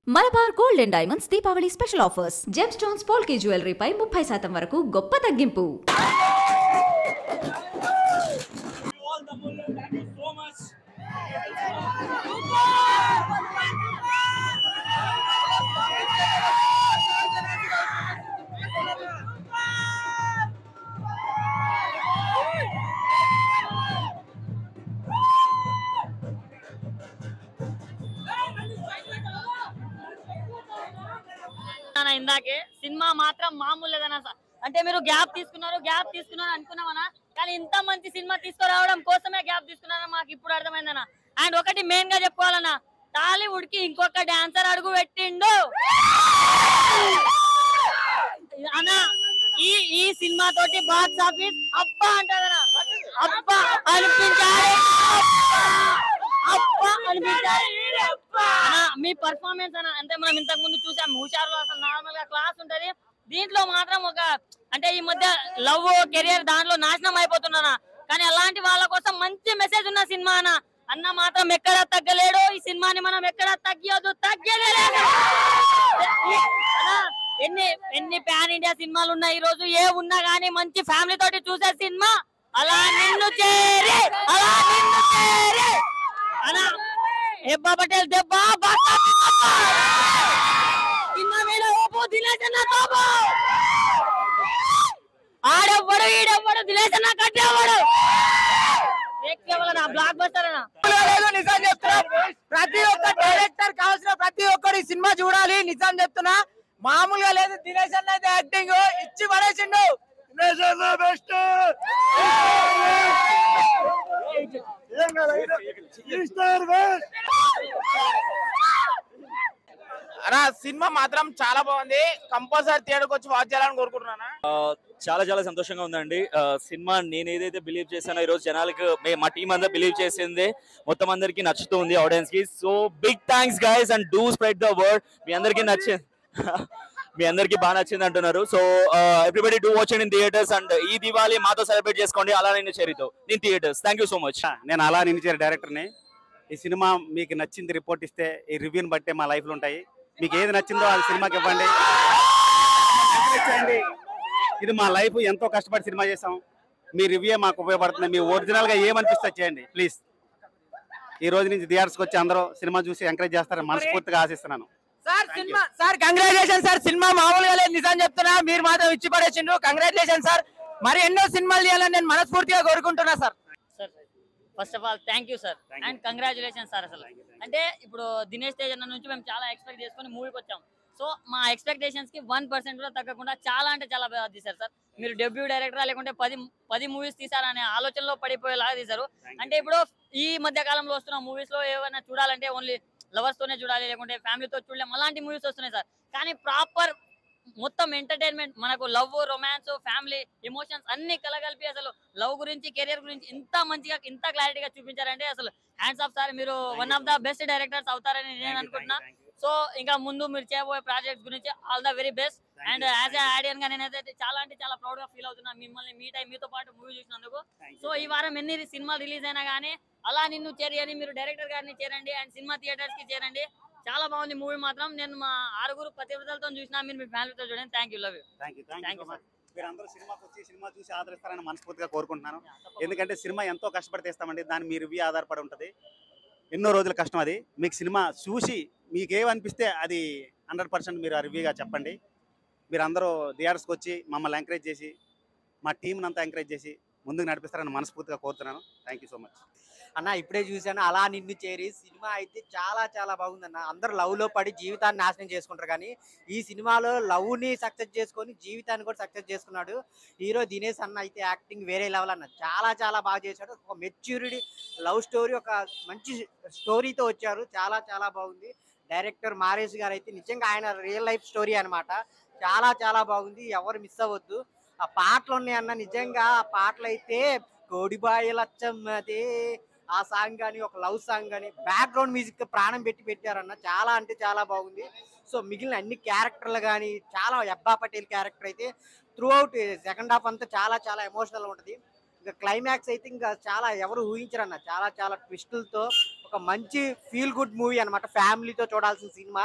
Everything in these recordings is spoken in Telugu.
Malabar gold and diamonds Deepavali special offers gem stones polki జ్యువెలరీపై ముప్పై శాతం వరకు గొప్ప తగ్గింపు all the Mullah. Thank you so much. అన్న ఇందాకే సినిమా మాత్రం మామూలు లేదన్న స- అంటే మీరు గ్యాప్ తీసుకున్నారు గ్యాప్ తీసుకున్నారు అనుకున్నామన్నా కానీ ఇంత మంచి సినిమా తీసుకురావడం కోసమే గ్యాప్ తీసుకున్నారని మాకు ఇప్పుడు అర్థమైందన్న అండ్ ఒకటి మెయిన్ గా చెప్పుకోవాలన్నా టాలీవుడ్ కి ఇంకొక డాన్సర్ అడుగు పెట్టిండు అన్న ఈ ఈ సినిమా తోటి బాక్స్ ఆఫీస్ అబ్బా అంటారన్న అబ్బా అనిపించాలి అబ్బా అనిపించాలి అన్న, మీ పర్ఫార్మెన్స్ అన్న అంటే మనం ఇంతకు ముందు చూసాం హుషారులో అసలు నార్మల్ గా క్లాస్ ఉంటది దీంట్లో మాత్రం ఒక అంటే ఈ మధ్య లవ్ కెరియర్ దాంట్లో నాశనం అయిపోతున్నా కానీ అలాంటి వాళ్ళ కోసం మంచి మెసేజ్ ఉన్న సినిమా అన్న అన్న మాత్రం ఎక్కడ తగ్గలేడు ఈ సినిమాని మనం ఎక్కడ తగ్గదు తగ్గలేదు అన్న, ఎన్ని ఎన్ని పాన్ ఇండియా సినిమాలు ఉన్నాయి ఈ రోజు ఏ ఉన్నా గానీ మంచి ఫ్యామిలీ తోటి చూసే సినిమా అలా నిన్ను చేరి అలా నిన్ను చేరి అలా హెబ్బా పటేల్ దెబ్బ బాకా దెబ్బ. కింద మీద ఊపు దినేశన్న తోపు ఆడెవ్వడు ఈడెవ్వడు దినేశన్న కట్టేవాడు బ్లాక్ బస్టర్ అన్న లేదు నిజం చెప్తున్నా ప్రతి ఒక్క డైరెక్టర్ కావాల్సిన ప్రతి ఒక్కరు ఈ సినిమా చూడాలి నిజం చెప్తున్నా మామూలుగా లేదు దినేష్ అన్న అయితే యాక్టింగ్ ఇచ్చి పడేసిండు దినేష్ అన్న బెస్ట్ అన్నా సినిమా మాత్రం చాలా బాగుంది కంపల్సరీ థియేటర్కి వచ్చి వాచ్ చేయాలని కోరుకుంటున్నాను చాలా చాలా సంతోషంగా ఉందండి ఆ, సినిమా నేను ఏదైతే బిలీవ్ చేశానో ఈ రోజు జనాలకు మే- మా టీం అంతా బిలీవ్ చేసింది మొత్తం అందరికి నచ్చుతుంది ఆడియన్స్ కి so big thanks guys and do spread the word మీ అందరికి నచ్చి మీ అందరికి బాగా నచ్చింది అంటున్నారు so everybody do watch in theaters and ఈ దివాళీ మాతో సెలబ్రేట్ చేసుకోండి అలా నేను చేరితో నేను theaters thank you so much నేను అలా నిలిచారు డైరెక్టర్ని ఈ సినిమా మీకు నచ్చింది రిపోర్ట్ ఇస్తే ఈ రివ్యూని బట్టే మా లైఫ్లో ఉంటాయి మీకు ఏది నచ్చిందో అది సినిమాకి ఇవ్వండి Encourage చేయండి. ఇది మా లైఫ్ ఎంతో కష్టపడి సినిమా చేసాం మీ రివ్యూ మాకు ఉపయోగపడుతుంది మీ ఒరిజినల్గా ఏమనిపిస్తే చేయండి ప్లీజ్ ఈ రోజు నుంచి థియేటర్స్కి వచ్చి అందరూ సినిమా చూసి ఎంకరేజ్ చేస్తారని మనస్ఫూర్తిగా ఆశిస్తున్నాను సార్ సినిమా సార్ కంగ్రాచులేషన్ సార్ సినిమా మామూలుగా లేదు నిజం చెప్తున్నా మీరు మాత్రం ఇచ్చి పడేసిండు కంగ్రాచులేషన్ సార్ మరి ఎన్నో సినిమాలు తీయాలని నేను మనస్ఫూర్తిగా కోరుకుంటున్నా sir sir first of all thank you sir and congratulation sir అసలు అంటే ఇప్పుడు దినేష్ తేజ్ అన్న నుంచి మేము చాలా ఎక్స్పెక్ట్ చేసుకొని మూవీకి వచ్చాం సో మా ఎక్స్పెక్టేషన్స్ కి వన్ పర్సెంట్ కూడా తగ్గకుండా చాలా అంటే చాలా బాగా తీశారు సార్ మీరు డెబ్యూ డైరెక్టర్ లేకుంటే పది పది మూవీస్ తీసారనే ఆలోచనలో పడిపోయేలాగా తీశారు అంటే ఇప్పుడు ఈ మధ్య కాలంలో వస్తున్న మూవీస్ లో ఏమైనా చూడాలంటే ఓన్లీ లవర్స్ తోనే చూడాలి లేకుంటే ఫ్యామిలీతో చూడలేం అలాంటి మూవీస్ వస్తున్నాయి సార్ కానీ ప్రాపర్ మొత్తం ఎంటర్టైన్మెంట్ మనకు లవ్ రొమాన్స్ ఫ్యామిలీ ఎమోషన్స్ అన్ని కలగలిపి అసలు లవ్ గురించి కెరియర్ గురించి ఇంత మంచిగా ఇంత క్లారిటీగా చూపించారంటే అసలు హ్యాండ్స్ ఆఫ్ సార్ మీరు one of the best directors అవుతారని నేను అనుకుంటున్నా సో ఇంకా ముందు మీరు చేయబోయే ప్రాజెక్ట్స్ గురించి all the very best and as a audience గా నేనైతే చాలా అంటే చాలా ప్రౌడ్ గా ఫీల్ అవుతున్నా మిమ్మల్ని మీట్ అయ్యి మీతో పాటు మూవీ చూసినందుకు సో ఈ వారం ఎన్ని సినిమాలు రిలీజ్ అయినా కానీ అలా నిన్ను చేరని మీరు డైరెక్టర్ గారిని చేరండి అండ్ సినిమా థియేటర్స్ కి చేరండి చాలా బాగుంది మూవీ మాత్రం నేను మా ఆరుగురు పతివ్రతలతో చూసినా మీరు మీ ఫ్యామిలీతో చూడండి thank you love you thank you thank Thank you you, so much మీరందరూ సినిమాకి వచ్చి సినిమా చూసి ఆదరిస్తారని మనస్ఫూర్తిగా కోరుకుంటున్నాను ఎందుకంటే సినిమా ఎంతో కష్టపడి తీస్తామండి దాని మీ రివ్యూ ఆధారపడి ఉంటుంది ఎన్నో రోజుల కష్టం అది మీకు సినిమా చూసి మీకు ఏమనిపిస్తే అది హండ్రెడ్ పర్సెంట్ మీరు ఆ రివ్యూగా చెప్పండి మీరు అందరూ థియేటర్స్కి వచ్చి మమ్మల్ని ఎంకరేజ్ చేసి మా టీంని అంతా ఎంకరేజ్ చేసి ముందుకు నడిపిస్తారని మనస్ఫూర్తిగా కోరుతున్నాను థ్యాంక్ యూ సో మచ్ అన్న ఇప్పుడే చూశాను అలా నిన్ను చేరి సినిమా అయితే చాలా చాలా బాగుందన్న అందరూ లవ్ లో పడి జీవితాన్ని నాశనం చేసుకుంటారు కానీ ఈ సినిమాలో లవ్ ని సక్సెస్ చేసుకొని జీవితాన్ని కూడా సక్సెస్ చేసుకున్నాడు హీరో దినేష్ అన్న అయితే యాక్టింగ్ వేరే లెవెల్ అన్న చాలా చాలా బాగా చేశాడు ఒక మెచ్యూరిటీ లవ్ స్టోరీ ఒక మంచి స్టోరీతో వచ్చారు చాలా చాలా బాగుంది డైరెక్టర్ మారేష్ గారు అయితే నిజంగా ఆయన రియల్ లైఫ్ స్టోరీ అన్నమాట చాలా చాలా బాగుంది ఎవరు మిస్ అవ్వద్దు ఆ పాటలు ఉన్నాయన్న నిజంగా ఆ పాటలు అయితే కోడిబాయి లచ్చమ్మదే ఆ సాంగ్ కానీ ఒక లవ్ సాంగ్ కానీ బ్యాక్గ్రౌండ్ మ్యూజిక్ ప్రాణం పెట్టి పెట్టారన్న చాలా అంటే చాలా బాగుంది సో మిగిలిన అన్ని క్యారెక్టర్లు కానీ చాలా అబ్బా పటేల్ క్యారెక్టర్ అయితే త్రూ అవుట్ సెకండ్ హాఫ్ అంతా చాలా చాలా ఎమోషనల్ ఉంటుంది ఇంకా క్లైమాక్స్ అయితే ఇంకా చాలా ఎవరు ఊహించరన్న చాలా చాలా ట్విస్టులతో ఒక మంచి ఫీల్ గుడ్ మూవీ అన్నమాట ఫ్యామిలీతో చూడాల్సిన సినిమా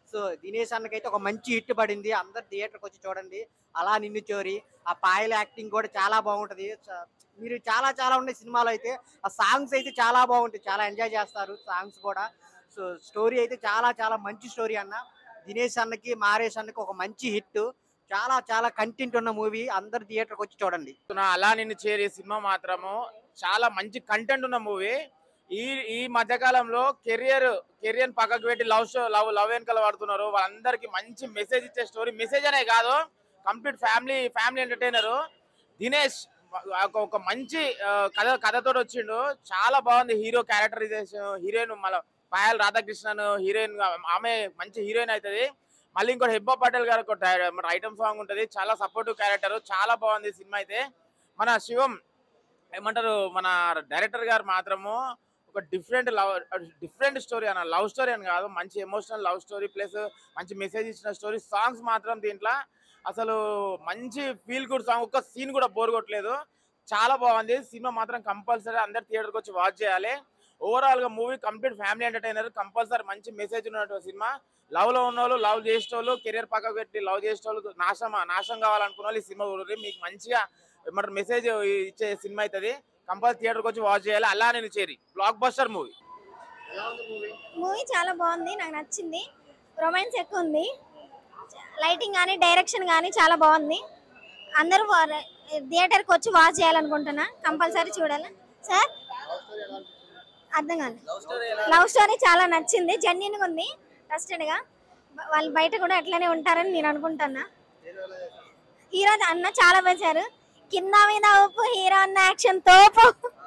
సో దినేష్ అన్నకైతే ఒక మంచి హిట్ పడింది అందరు థియేటర్కి వచ్చి చూడండి అలా నిన్ను చోరి ఆ పాయల యాక్టింగ్ కూడా చాలా బాగుంటది చ- మీరు చాలా చాలా ఉన్నాయి సినిమాలో అయితే ఆ సాంగ్స్ అయితే చాలా బాగుంటాయి చాలా ఎంజాయ్ చేస్తారు సాంగ్స్ కూడా సో స్టోరీ అయితే చాలా చాలా మంచి స్టోరీ అన్న దినేష్ అన్నకి మారేష్ అన్నకి ఒక మంచి హిట్ చాలా చాలా కంటెంట్ ఉన్న మూవీ అందరు థియేటర్కి వచ్చి చూడండి నా అలా నిన్ను చేరి సినిమా మాత్రము చాలా మంచి కంటెంట్ ఉన్న మూవీ ఈ ఈ మధ్య కాలంలో కెరియర్ కెరియర్ పక్కకు పెట్టి లవ్ షో లవ్ లవ్ వెనకాల పడుతున్నారు వాళ్ళందరికీ మంచి మెసేజ్ ఇచ్చే స్టోరీ మెసేజ్ అనే కాదు complete family family entertainer Dinesh ఒక- ఒక మంచి ఆ, కథ కథతో వచ్చిండు చాలా బాగుంది హీరో క్యారెక్టరైజేషన్ హీరోయిన్ మళ్ళీ పాయల్ రాధాకృష్ణన్ హీరోయిన్ ఆమె మంచి హీరోయిన్ అవుతుంది మళ్ళీ ఇంకోటి హెబ్బా పటేల్ గారు ఒక ఐటమ్ సాంగ్ ఉంటుంది చాలా సపోర్టివ్ క్యారెక్టర్ చాలా బాగుంది సినిమా అయితే మన శివం ఏమంటారు మన డైరెక్టర్ గారు మాత్రము ఒక డిఫరెంట్ లవ్ డిఫరెంట్ స్టోరీ అన్న లవ్ స్టోరీ అని కాదు మంచి ఎమోషనల్ లవ్ స్టోరీ ప్లస్ మంచి మెసేజ్ ఇచ్చిన స్టోరీ సాంగ్స్ మాత్రం దీంట్లో అసలు మంచి ఫీల్ గుడ్ సాంగ్ ఒక్క సీన్ కూడా బోర్ కొట్టలేదు చాలా బాగుంది సినిమా మాత్రం కంపల్సరీ అందరు థియేటర్కి వచ్చి వాచ్ చేయాలి ఓవరాల్ గా movie complete family entertainer compulsory మంచి మెసేజ్ ఉన్నటువంటి సినిమా లవ్ లో ఉన్న వాళ్ళు లవ్ చేసేటోళ్ళు కెరియర్ పక్కకు పెట్టి లవ్ చేసేటోళ్ళు నాశనం నాశనం కావాలనుకున్న వాళ్ళు ఈ సినిమా చూడండి మీకు మంచిగా ఏమంటారు మెసేజ్ ఇచ్చే సినిమా అవుతుంది కంపల్సరీ థియేటర్కి వచ్చి వాచ్ చేయాలి అలా నేను చేరి బ్లాక్ బస్టర్ మూవీ మూవీ చాలా బాగుంది నాకు నచ్చింది రొమాన్స్ ఎక్కువ ఉంది లైటింగ్ కానీ డైరెక్షన్ కానీ చాలా బాగుంది అందరూ థియేటర్కి వచ్చి వాచ్ చేయాలనుకుంటున్నా కంపల్సరీ చూడాలి సార్ అర్థం కాదు లవ్ స్టోరీ చాలా నచ్చింది జెన్యున్గా ఉంది ట్రస్టెడ్గా వాళ్ళు బయట కూడా అట్లనే ఉంటారని నేను అనుకుంటున్నా హీరో అన్న చాలా వేశారు కింద మీద ఉప్పు హీరో అన్న యాక్షన్ తోపు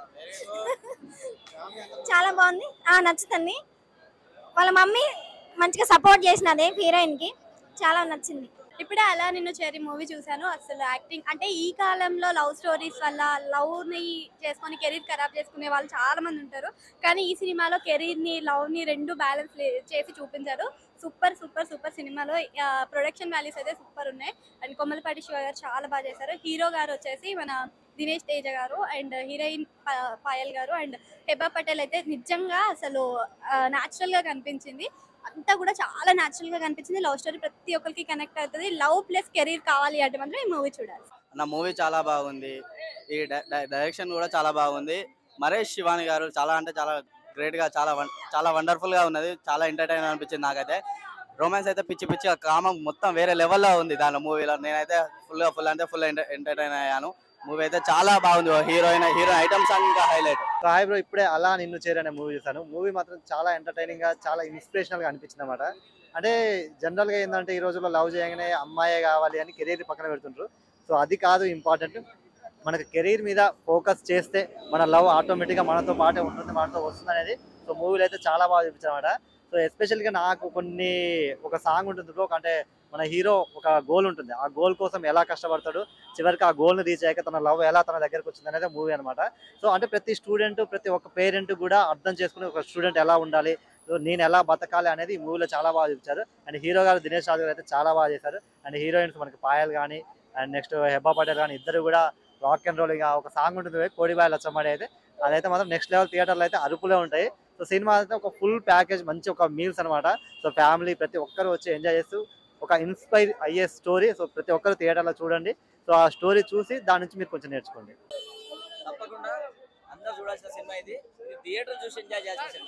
చాలా బాగుంది ఆ నచ్చుతుంది వాళ్ళ మమ్మీ మంచిగా సపోర్ట్ చేసినది హీరోయిన్ కి చాలా నచ్చింది ఇప్పుడే అలా నిన్ను చేరి మూవీ చూశాను అసలు యాక్టింగ్ అంటే ఈ కాలంలో లవ్ స్టోరీస్ వల్ల లవ్ ని చేసుకొని కెరీర్ ఖరాబ్ చేసుకునే వాళ్ళు చాలా మంది ఉంటారు కానీ ఈ సినిమాలో కెరీర్ ని లవ్ ని రెండు బ్యాలెన్స్ చేసి చూపించారు సూపర్ సూపర్ సూపర్ సినిమాలో ప్రొడక్షన్ వాల్యూస్ అయితే సూపర్ ఉన్నాయి అండ్ కొమ్మలపాటి శివ గారు చాలా బాగా చేశారు హీరో గారు వచ్చేసి మన దినేష్ తేజ గారు అండ్ హీరోయిన్ ప- పాయల్ గారు అండ్ హెబా పటేల్ అయితే నిజంగా అసలు న్యాచురల్ గా కనిపించింది అంతా కూడా చాలా న్యాచురల్ గా కనిపించింది లవ్ స్టోరీ ప్రతి ఒక్కరికి కనెక్ట్ అవుతుంది లవ్ ప్లస్ కెరీర్ కావాలి అంటే మాత్రం ఈ మూవీ చూడాలి నా మూవీ చాలా బాగుంది ఈ డై- డై- డైరెక్షన్ కూడా చాలా బాగుంది మరేష్ శివాని గారు చాలా అంటే చాలా గ్రేట్ గా చాలా వన్- చాలా వండర్ఫుల్ గా ఉన్నది చాలా ఎంటర్టైన్ అనిపించింది నాకైతే రొమాన్స్ అయితే పిచ్చి పిచ్చి కామం మొత్తం వేరే లెవెల్లో ఉంది దాని మూవీలో నేనైతే ఫుల్ గా ఫుల్ అంటే ఫుల్ ఎంటర్టైన్ అయ్యాను మూవీ అయితే చాలా బాగుంది హీరోయిన్ హీరో ఐటమ్ సాంగ్ ఇంకా హైలైట్ హాయ్ బ్రో ఇప్పుడే అలా నిన్ను చేరనే మూవీ చూసాను మూవీ మాత్రం చాలా ఎంటర్టైనింగ్ గా చాలా ఇన్స్పిరేషనల్ గా అనిపించింది అనమాట అంటే జనరల్ గా ఏంటంటే ఈ రోజుల్లో లవ్ చేయగానే అమ్మాయే కావాలి అని కెరీర్ పక్కన పెడుతుంటారు సో అది కాదు ఇంపార్టెంట్ మనకి కెరీర్ మీద ఫోకస్ చేస్తే మన లవ్ ఆటోమేటిక్ గా మనతో పాటే ఉంటుంది మనతో వస్తుంది అనేది సో మూవీలో అయితే చాలా బాగా చూపించారు అనమాట సో ఎస్పెషల్ గా నాకు కొన్ని ఒక సాంగ్ ఉంటుంది bro. అంటే మన హీరో ఒక గోల్ ఉంటుంది ఆ గోల్ కోసం ఎలా కష్టపడతాడు చివరికి ఆ గోల్ ని రీచ్ అయ్యాక తన లవ్ ఎలా తన దగ్గరకు వచ్చింది అనేది మూవీ అనమాట సో అంటే ప్రతి స్టూడెంట్ ప్రతి ఒక్క పేరెంట్ కూడా అర్థం చేసుకుని ఒక స్టూడెంట్ ఎలా ఉండాలి సో నేను ఎలా బతకాలి అనేది ఈ మూవీలో చాలా బాగా చూపించారు అండ్ హీరో గారు దినేష్ రాజు గారు అయితే చాలా బాగా చేశారు అండ్ హీరోయిన్స్ మనకి పాయల్ కానీ అండ్ నెక్స్ట్ హెబ్బా పటేల్ కానీ ఇద్దరు కూడా రాక్ అండ్ రోల్ ఒక సాంగ్ ఉంటుంది కోడిబాయ్ లచ్చమ్మడి అయితే అదైతే మాత్రం నెక్స్ట్ లెవెల్ థియేటర్లో అయితే అరుపులే ఉంటాయి సో సినిమా అయితే ఒక ఫుల్ ప్యాకేజ్ మంచి ఒక మీల్స్ అనమాట సో ఫ్యామిలీ ప్రతి ఒక్కరు వచ్చి ఎంజాయ్ చేస్తూ ఒక ఇన్స్పైర్ అయ్యే స్టోరీ సో ప్రతి ఒక్కరు థియేటర్లో చూడండి సో ఆ స్టోరీ చూసి దాని నుంచి మీరు కొంచెం నేర్చుకోండి తప్పకుండా అందరూ చూడాల్సిన సినిమా ఇది ఇది థియేటర్ చూసి ఎంజాయ్ చేయాల్సిన సినిమా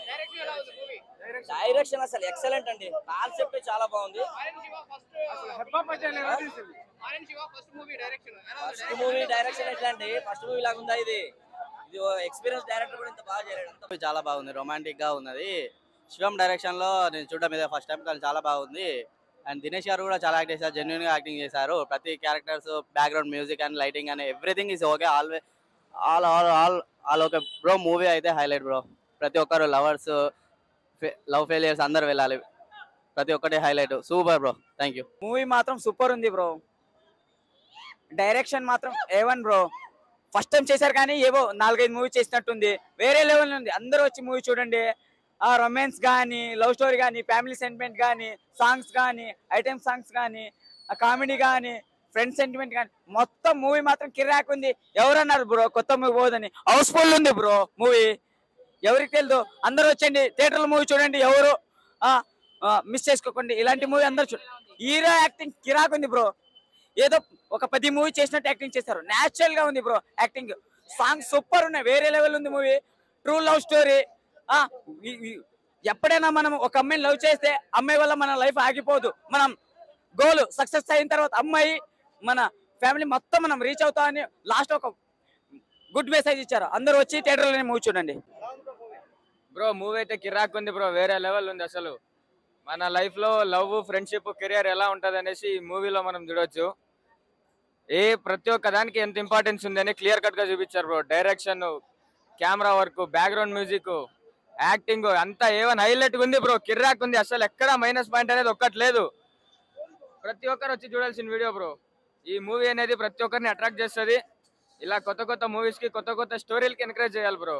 డైరెక్షన్ అసలు ఎక్సలెంట్ అండి కాన్సెప్ట్ చాలా బాగుంది ఫస్ట్ మూవీ డైరెక్షన్ ఎట్లా అండి ఫస్ట్ మూవీ లాగా ఉందా ఇది ఇది ఎక్స్పీరియన్స్ డైరెక్టర్ కూడా ఇంత బాగా చేయలేడు అంత మూవీ చాలా బాగుంది రొమాంటిక్ గా ఉన్నది శివం డైరెక్షన్ లో నేను చూడడం మీద ఫస్ట్ టైం కానీ చాలా బాగుంది అండ్ దినేష్ గారు కూడా చాలా యాక్ట్ చేశారు జెన్యున్ గా యాక్టింగ్ చేశారు ప్రతి characters background music and lighting అని everything is okay always all all all all okay bro movie అయితే హైలైట్ బ్రో ప్రతి ఒక్కరు లవర్స్ లవ్ ఫెయిలియర్స్ అందరు వెళ్ళాలి ప్రతి ఒక్కటి highlight super bro thank you movie మాత్రం సూపర్ ఉంది బ్రో డైరెక్షన్ మాత్రం ఏవన్ బ్రో ఫస్ట్ టైం చేశారు కానీ ఏవో నాలుగైదు మూవీ చేసినట్టుంది వేరే లెవెల్ ఉంది అందరూ వచ్చి మూవీ చూడండి ఆ రొమాన్స్ కానీ లవ్ స్టోరీ కానీ ఫ్యామిలీ సెంటిమెంట్ కానీ సాంగ్స్ కానీ ఐటెం సాంగ్స్ కానీ ఆ కామెడీ కానీ ఫ్రెండ్ సెంటిమెంట్ కానీ మొత్తం మూవీ మాత్రం కిరాక్ ఉంది ఎవరన్నారు బ్రో కొత్త మూవీ పోదని హౌస్ఫుల్ ఉంది బ్రో మూవీ ఎవరికి తెలుదు అందరూ వచ్చండి థియేటర్లో మూవీ చూడండి ఎవరు ఆ, మిస్ చేసుకోకండి ఇలాంటి మూవీ అందరు చూ హీరో యాక్టింగ్ కిరాక్ ఉంది బ్రో ఏదో ఒక పది మూవీ చేసినట్టు యాక్టింగ్ చేశారు న్యాచురల్ గా ఉంది బ్రో యాక్టింగ్ సాంగ్ సూపర్ ఉన్నాయి వేరే లెవెల్ ఉంది మూవీ ట్రూ లవ్ స్టోరీ ఎప్పుడైనా మనం ఒక అమ్మాయిని లవ్ చేస్తే అమ్మాయి వల్ల మన లైఫ్ ఆగిపోదు మనం గోల్ సక్సెస్ అయిన తర్వాత అమ్మాయి మన ఫ్యామిలీ మొత్తం మనం రీచ్ అవుతామని లాస్ట్ ఒక గుడ్ మెసేజ్ ఇచ్చారు అందరూ వచ్చి థియేటర్లోనే మూవీ చూడండి బ్రో మూవీ అయితే కిరాక్ ఉంది బ్రో వేరే లెవెల్ ఉంది అసలు మన లైఫ్ లో లవ్ ఫ్రెండ్షిప్ కెరియర్ ఎలా ఉంటది అనేసి ఈ మూవీలో మనం చూడొచ్చు ఏ ప్రతి ఒక్క దానికి ఎంత ఇంపార్టెన్స్ ఉందని క్లియర్ కట్ గా చూపించారు bro direction camera work background music acting అంతా ఏవన్ హైలైట్ ఉంది బ్రో కిర్రాక్ ఉంది అసలు ఎక్కడ మైనస్ పాయింట్ అనేది ఒక్కటి లేదు ప్రతి ఒక్కరు వచ్చి చూడాల్సిన వీడియో బ్రో ఈ మూవీ అనేది ప్రతి ఒక్కరిని అట్రాక్ట్ చేస్తుంది ఇలా కొత్త కొత్త మూవీస్ కి కొత్త కొత్త స్టోరీలకి ఎంకరేజ్ చేయాలి బ్రో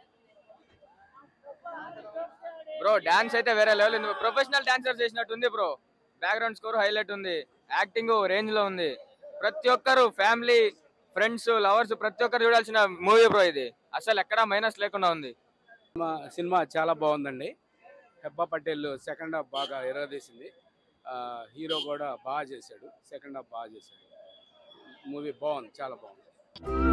బ్రో డాన్స్ అయితే వేరే లెవెల్ ఉంది ప్రొఫెషనల్ డాన్సర్ చేసినట్టుంది బ్రో బ్యాక్గ్రౌండ్ స్కోర్ హైలైట్ ఉంది యాక్టింగ్ రేంజ్ లో ఉంది ప్రతి ఒక్కరు ఫ్యామిలీ ఫ్రెండ్స్ లవర్స్ ప్రతి ఒక్కరు చూడాల్సిన మూవీ బ్రో ఇది అసలు ఎక్కడా మైనస్ లేకుండా ఉంది సినిమా సినిమా చాలా బాగుందండి హెబ్బా పటేల్ సెకండ్ హాఫ్ బాగా ఎరగదీసింది ఆ, హీరో కూడా బాగా చేశాడు సెకండ్ హాఫ్ బాగా చేశాడు మూవీ బాగుంది చాలా బాగుంది